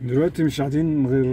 دلوقتي مش قاعدين غير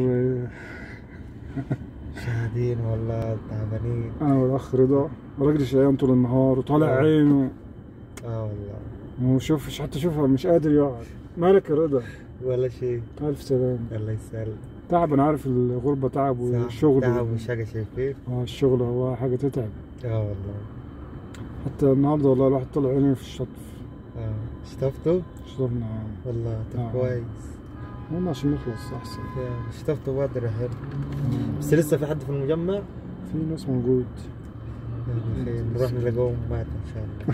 شاهدين والله تعبانين انا والاخ رضا راجل شقيان طول النهار وطالع آه. عينه اه والله وشوف مش حتى شوفها مش قادر يقعد مالك يا رضا ولا شيء الف سلام الله يسلم تعب انا عارف الغربه تعب صح. والشغل تعب وشقى شايفين اه الشغل هو حاجه تتعب اه والله حتى النهارده والله الواحد طلع عيني في الشط اه شطفتوا شطبنا آه. والله طب آه. كويس المهم عشان نخلص احسن يا، شطفتوا بدري حلو بس لسه في حد في المجمع في ناس موجود يلا خير نروح نلاقوهم مات ان شاء الله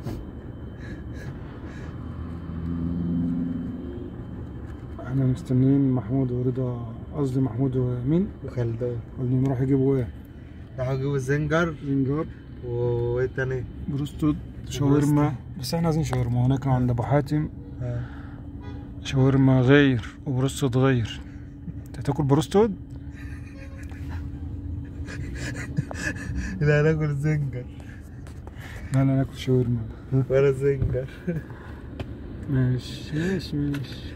احنا مستنيين محمود ورضا قصدي محمود ومين وخلدون قلنا نروح يجيبوا ايه راحوا يجيبوا الزنجر زنجر وايه تاني؟ بروستود شاورما بس احنا عايزين شاورما هناك عند ابو حاتم آه. شاورما غير وبروستود غير انت هتاكل بروستود لا ناكل زنجر لا لا ناكل شاورما ولا زنجر ماشي ماشي ماشي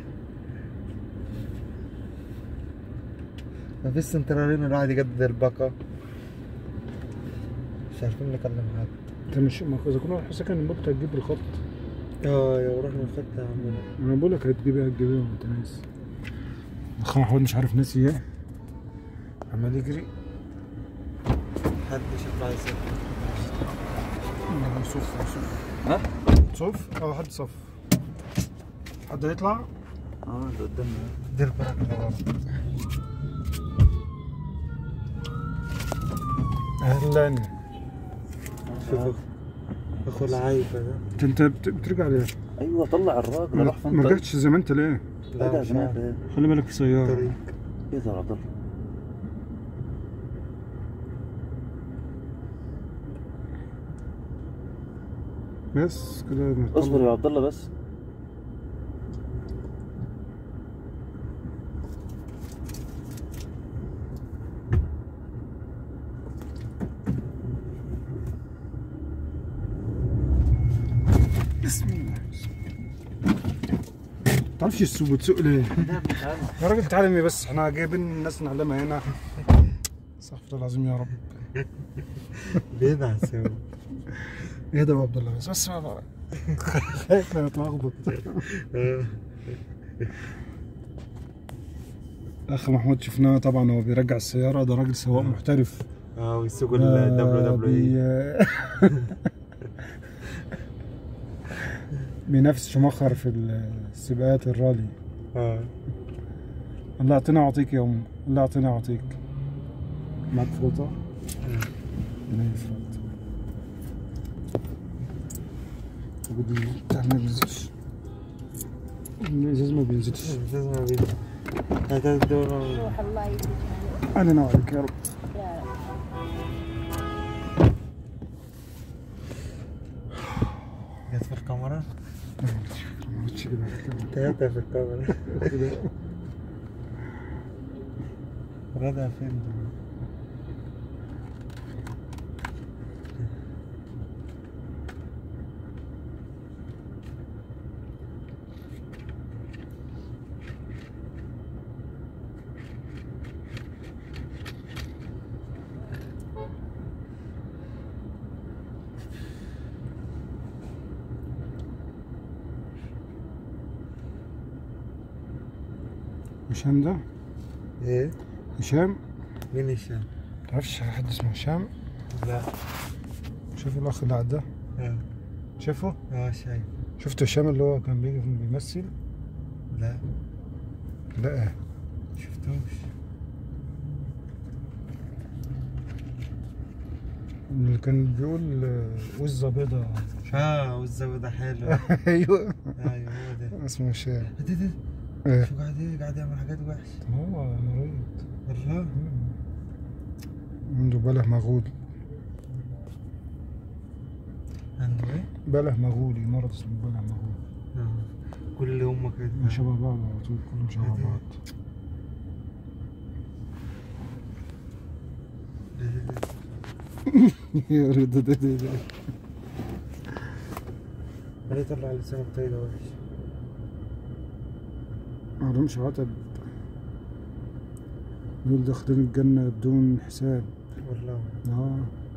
ما فيش سنترالين الواحد يجدد البقى مش عارفين نكلم حد انت مش ما اذا كنا رايحين سكن البوت هتجيب الخط اه يا ورحنا الخط يا عمنا انا بقول لك هتجيبها هتجيبها وانت ناسي اخ محمود مش عارف ناسي ايه عمال يجري حد شكله عايز يسافر. صف صف ها؟ صف اه حد صف حد هيطلع اه اللي قدامنا دير بالك لورا اهلا شوف اخو العايبه ده انت انت بت- بترجع ليه؟ ايوه طلع الراجل ما راح فين ما طيب؟ رجعتش زي ما انت ليه؟ لا رجع مش زمان عارف ليه؟ خلي بالك في السيارة طريق ايه ده يا عبد الله؟ بس كده نطلع. اصبر يا عبد الله بس بسم الله تعرفش السوق بتسوق ليه؟ لا مش عارف يا راجل تعلمي بس احنا جايبين ناس نعلمها هنا استغفر الله العظيم يا رب بيدعس هو ايه ده يا عبد الله بس بس بقى خايف لا يتلخبط آه. اخ محمود شفناه طبعا هو بيرجع السيارة ده راجل سواق محترف اه ويسوقوا ده الدبليو دبليو اي بي- بينافس شمخر في السباقات الرالي اه الله يعطينا يعطيك يا ام الله يعطينا يعطيك معك فروطة؟ لا يفرط بدي تعال ما بينزلش الازاز ما بينزلش لازم ابيض هذا الدور روح الله يجزيك علينا وعليك يا رب يا رب جت في الكاميرا ما قلتش كده تلاتة في الكاميرا كده. رضا فين هشام ده ايه هشام مين هشام تعرفش حد اسمه هشام لا شوف الاخ اللي قاعد ده اه شوفه اه شايف شفت هشام اللي هو كان بيجي بيمثل لا لا شفتوش اللي كان بيقول آه، وزة بيضة اه والزبدة حلو ايوه ايوه هو ده اسمه هشام ده ده ايه شو قاعد إيه؟ قاعد يعمل حاجات وحشة هو مريض والله عنده بله مغول عنده ايه؟ بله مغولي مرض اسمه بله مغول اه كل هم كده ما شبه بعض على طول كلهم شبه بعض ده- ده- ده. يا رد ده ده ده ليه طلع لسانه بطيدة وحش ما لهمش عتب دول داخلين الجنة بدون حساب والله اه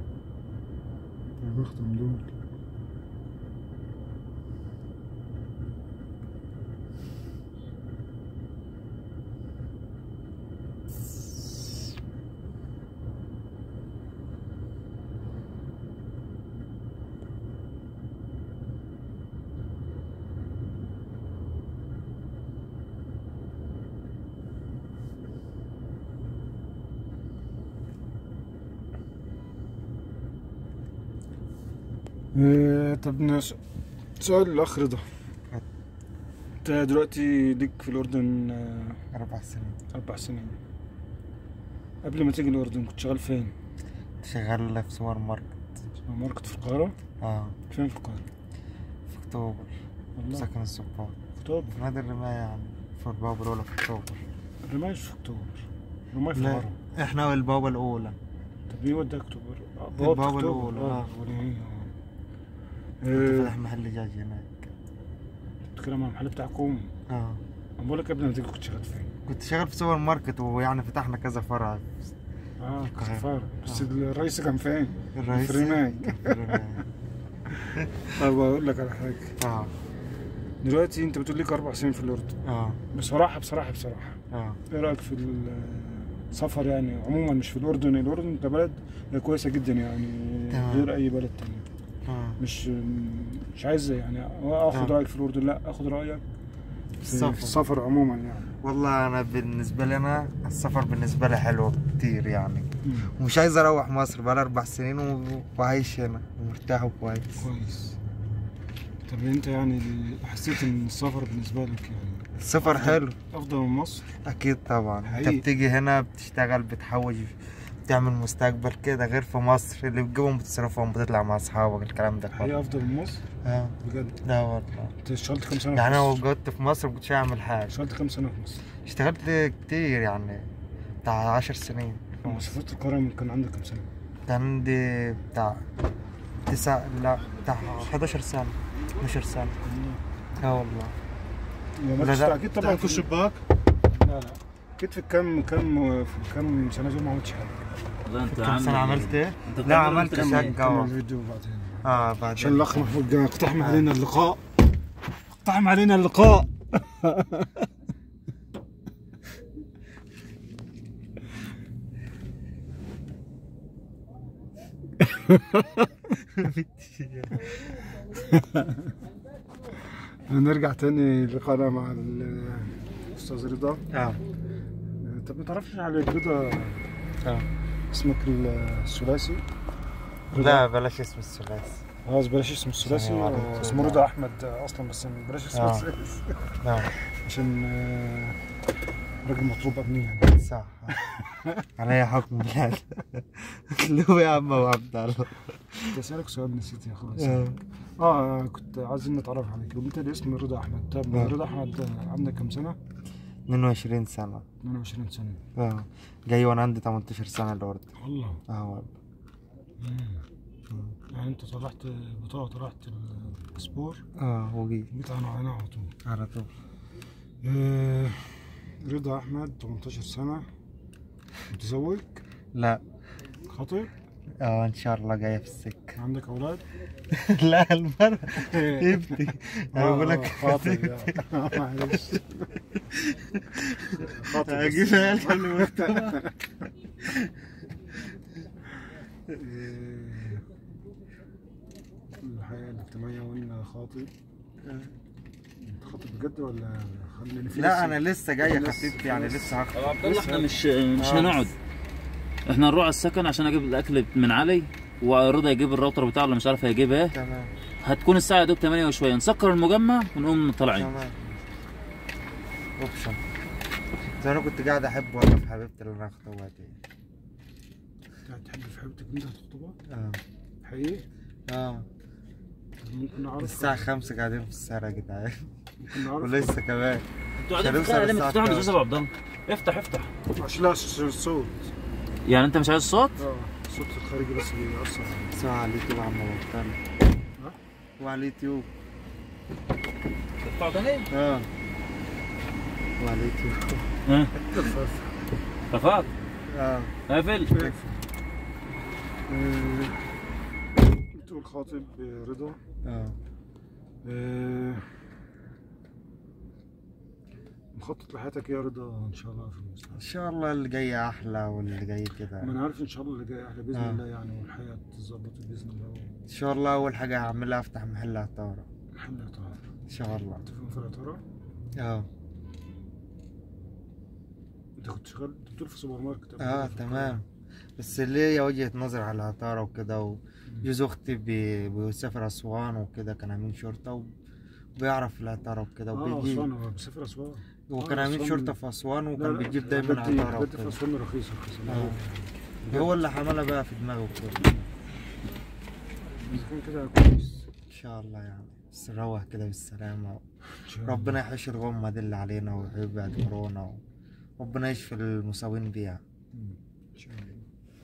يا بختهم دول إيه، طب نس- سؤال الأخ رضا أنت دلوقتي ليك في الأردن آه، أربع سنين أربع سنين قبل ما تيجي الأردن كنت شغال فين؟ شغال في سوبر ماركت سوبر ماركت في القاهرة؟ اه فين في القاهرة؟ في أكتوبر والله سكن السكان في أكتوبر في نادي الرماية يعني في البوابة الأولى في أكتوبر الرماية في أكتوبر الرماية في لا. الهرم احنا والبوابة الأولى طب مين وداك أكتوبر؟ آه، البوابة بوابة أكتوبر. الأولى، آه، آه. الأولانية، كنت آه. فاتح محل دجاج هناك بتتكلم عن المحل بتاعكم اه أنا بقول لك قبل ما تيجي كنت شغال فين؟ كنت شغال في سوبر ماركت ويعني فتحنا كذا فرع اه في القاهرة. السفارة بس آه. الرئيس كان فين؟ الرئيس في الرماية في الرماية. طب أقول لك على حاجة اه دلوقتي أنت بتقول لك أربع سنين في الأردن اه بصراحة بصراحة بصراحة اه ايه رايك في السفر يعني عموما مش في الاردن الاردن كبلد هي كويسه جدا يعني تمام. غير اي بلد تاني اه مش مش عايز يعني اخد آه. رايك في الاردن لا اخد رايك في السفر. في السفر عموما يعني والله انا بالنسبه لي انا السفر بالنسبه لي حلو كتير يعني مم. ومش عايز اروح مصر بقى اربع سنين و- وعايش هنا ومرتاح وكويس كويس طب انت يعني حسيت ان السفر بالنسبه لك يعني السفر حلو افضل من مصر اكيد طبعا انت حقيقي. بتيجي هنا بتشتغل بتحوش بتعمل مستقبل كده غير في مصر اللي بتجيبهم بتصرفهم بتطلع مع اصحابك الكلام ده هي كله افضل من مصر اه بجد لا والله انت اشتغلت كام سنه يعني في انا مصر؟ وجدت في مصر مكنتش اعمل حاجه اشتغلت كام سنه في مصر؟ اشتغلت كتير يعني بتاع عشر سنين لما سافرت القاهره كان عندك كام سنه؟ كان عندي بتاع تسع لا بتاع 11 سنة 12 سنة اه والله يا لا، ما لا. اكيد طبعا في الشباك لا لا اكيد في كام كام في كام سنه دول ما عملتش حاجه لا انت كم سنة عملت ايه؟ انت لا بتعمل عملت كم- شقة كمل و- الفيديو بعدين اه بعدين عشان الاخ محمود قاعد اقتحم علينا اللقاء اقتحم علينا اللقاء نرجع تاني لقاءنا مع الاستاذ رضا اه طب ما تعرفش على رضا اه اسمك الثلاثي لا بلاش اسم الثلاثي خلاص بلاش اسم الثلاثي السلام عليكم. اسمه رضا احمد اصلا بس بلاش اسم آه. الثلاثي نعم عشان آه، راجل مطلوب امنيا يعني صح علي حكم بلاد له يا عم ابو عبد الله كنت اسالك سؤال نسيت يا خلاص آه. اه كنت عايزين نتعرف عليك قلت لي اسم رضا احمد طب آه. رضا احمد آه، عندك كم سنه 22 سنة 22 سنه اه جاي وانا عندي 18 سنة الاردن والله اه والله مم. يعني انت طلعت بطاقه طلعت الباسبور اه وجيت جيت انا هنا على طول على طول آه، رضا احمد 18 سنه متزوج لا خاطب اه ان شاء الله جاية في السكة عندك اولاد لا المرة ابني انا بقول آه، لك خاطب يعني. معلش خاطب بس. اجيب عيال حلوة إيه، الحياة الاجتماعية وإن خاطب أنت خاطب بجد ولا خليني في لا لسه- انا لسه جاية لسه- خطيبتي يعني لسه. لسه هخطب طب عبد الله احنا مش مش آه. هنقعد احنا نروح على السكن عشان اجيب الاكل من علي ورضا يجيب الراوتر بتاعه اللي مش عارف هيجيب ايه تمام هتكون الساعه يا دوب 8 وشويه نسكر المجمع ونقوم طالعين تمام اوبشن زي انا كنت قاعد احب والله في حبيبتي اللي انا خطوبها دي أنت تحب في حبيبتك أنت هتخطبها اه حقيقي اه طب ممكن نعرف الساعة خمسة قاعدين في السهرة يا جدعان ممكن نعرف ولسه كمان انتوا مش قاعدين هنوصل في ليه الساعة تفتحوا كام؟ الجوز يا ابو عبد الله افتح افتح عشان لا عشان الصوت يعني انت مش عايز صوت اه الصوت الخارجي بس بيأثر سوا على اليوتيوب عم بطل ها؟ وعلى اليوتيوب تفتحوا تاني اه وعلى اليوتيوب ها رفعت اه قافل آه، بتقول خاطب آه، رضا اه آه، مخطط لحياتك يا رضا ان شاء الله في المستقبل ان شاء الله اللي جاي احلى واللي جاي ما كده انا عارف ان شاء الله اللي جاي احلى باذن آه. الله يعني والحياه تتظبط باذن الله ان شاء الله اول حاجه هعملها افتح محل عطاره محل طاهر ان شاء الله انت فين في العطاره؟ اه انت كنت شغال انت بتقول في سوبر ماركت قبل اه كده في تمام بس ليا وجهة نظر على العطارة وكده وجوز اختي بي- بيسافر اسوان وكده كان امين شرطة وبيعرف العطارة وكده اه وبيجي اسوان هو بيسافر اسوان هو آه، كان امين أسوان- شرطة في اسوان لا، وكان لا، بيجيب دايما الحاجات دي- عطارة الحاجات دي في وكده اسوان رخيصه رخيصه آه. لا، هو اللي حملها بقى في دماغه وكده إذا كان كده كويس ان شاء الله يعني بس نروح كده بالسلامة إن شاء الله. ربنا يحش الغمة دي اللي علينا ويبعد كورونا وربنا يشفي المصابين بيها مم. ان شاء الله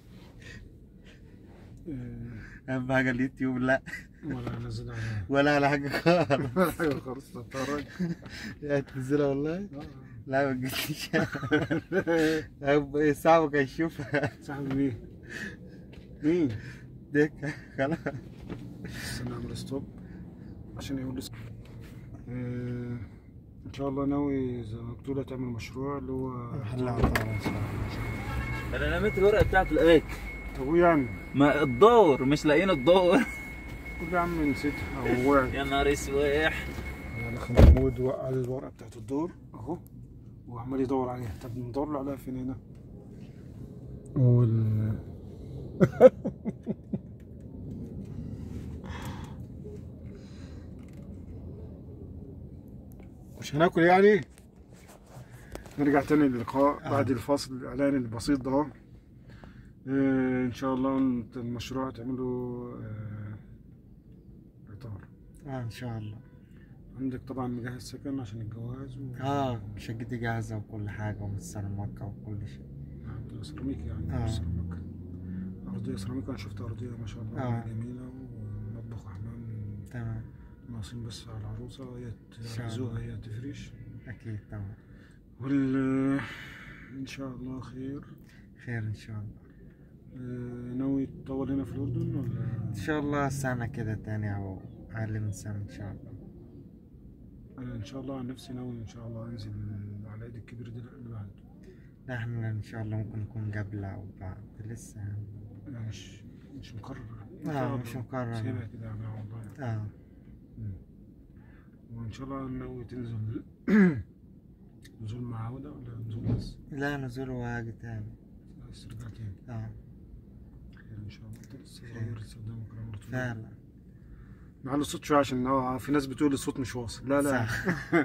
آه، اهم حاجة اليوتيوب لا ولا نزل عليها ولا على حاجة خالص ايوه خلاص تتفرج يا تنزلها والله آه. لا ما تجيش صعب كان يشوفها صاحبي مين؟ مين؟ ديك خلاص استنى اعمل ستوب عشان يقول لي آه، ان شاء الله ناوي زي ما بتقول تعمل مشروع اللي هو محل عطارة ان شاء الله انا لميت الورقه بتاعت الاكل طب وإيه يعني ما الدور مش لاقيين الدور قول يا عم نسيتها او وقعت يا نهار اسوح يعني اخي محمود وقع لي الورقه بتاعت الدور اهو وعمال يدور عليها طب ندور له عليها فين هنا وال مش هناكل يعني نرجع تاني للقاء بعد الفاصل الاعلاني البسيط ده اهو آه، ان شاء الله انت المشروع تعمله آه، اطار اه ان شاء الله عندك طبعا مجهز سكن عشان الجواز و... اه شقتي جاهزة وكل حاجة ومتسرمكة وكل شيء عندنا سيراميك يعني آه. مش سيراميك أرضية سيراميك أنا شفت أرضية ما شاء الله آه. جميلة ومطبخ وحمام تمام ناقصين بس على العروسة هي شاء يعزوها الله. هي تفرش اكيد تمام وال إن شاء الله خير خير ان شاء الله آه، ناوي تطول هنا في الأردن ولا ان شاء الله سنة كده تاني او اقل من سنة ان شاء الله أنا إن شاء الله عن نفسي ناوي إن شاء الله أنزل على العيد الكبير ده اللي بعده لا احنا ان شاء الله ممكن نكون قبل او بعد لسه يعني. يعني مش مش مقرر إن آه، شاء الله. مش مقرر. سيبها كده يعني والله اه مم. وإن شاء الله ناوي تنزل نزول مع عودة ولا نزول بس؟ لا نزول واجي تاني بس رجع تاني اه خير ان شاء الله انت لسه صغير لسه قدامك عمر طويل فعلا معلي الصوت شويه عشان اه في ناس بتقول الصوت مش واصل لا لا صح.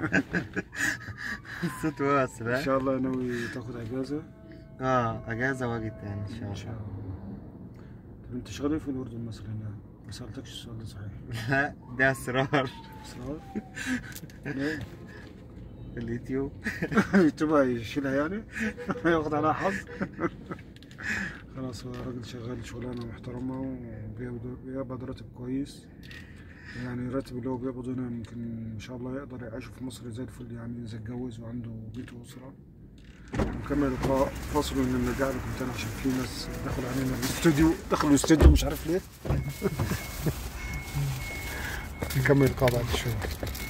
الصوت واصل ان ها؟ شاء الله ناوي تاخد اجازه اه اجازة واجي تاني ان شاء ان شاء الله الله طب انت شغال ايه في الاردن مثلا يعني ما سالتكش السؤال ده صحيح لا ده اسرار اسرار ليه؟ في اليوتيوب تبقى يشيلها يعني ياخد عليها حظ خلاص هو راجل شغال شغلانه محترمه وبيقبض بيقبض راتب كويس يعني الراتب اللي هو بيقبضه هنا يمكن ان شاء الله يقدر يعيشه في مصر زي الفل يعني اذا اتجوز وعنده بيت واسره نكمل اللقاء فاصل ونرجع لكم تاني عشان في ناس دخلوا علينا الاستوديو دخلوا الاستوديو مش عارف ليه نكمل اللقاء بعد شويه